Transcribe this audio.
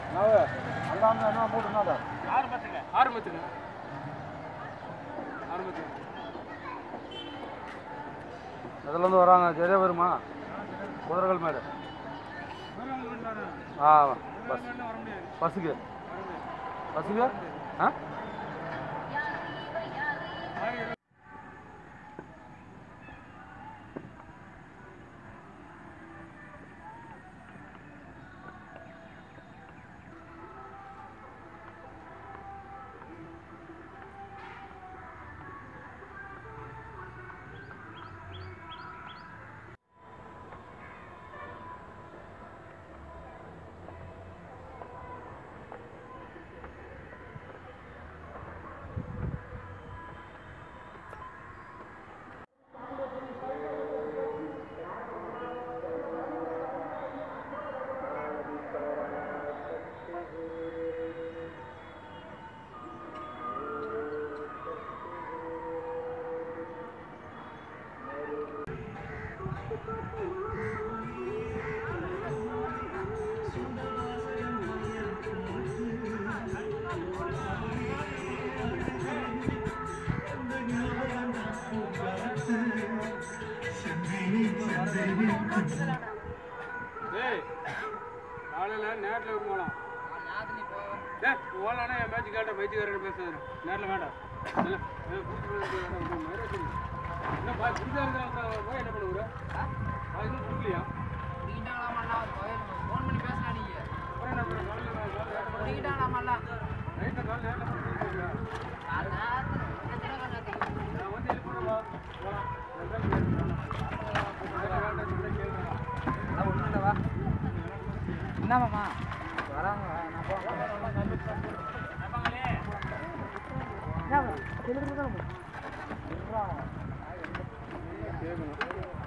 அல்லாமல் என்ன போட்டுனாடா ஆறு பத்துங்க ஆறு பத்துங்க ஆறு பத்துங்க அதுலேருந்து வராங்க சரியா வருமா குதிரைகள் மேடு ஆ பஸ் வர முடியாது பஸ்ஸுக்கு பஸ்ஸுக்கு ஆ ஏய் காலையில் நேரில் போகலாம் டேய் ஓலானா என் பேச்சு கேட்ட பைத்தியக்காரன் பேசுறது நேரில் வேண்டாம் இல்ல, ஏய், புடிச்சு போய் வேண்டாம், உங்க மயிரை சொல்லு. என்ன பாய் புடிச்சா இருந்தா போய் என்ன பண்ணுற பாய் இன்னும் புரியலையா அப்புறம் என்ன பண்ணுற காலையில் நைட்டில் காலையில் நேரில் போய் நான் வந்து எழுப்பிடுவா போகலாம் என்ன மாமா வராங்க நான் போகிறேன் கேட்கணும்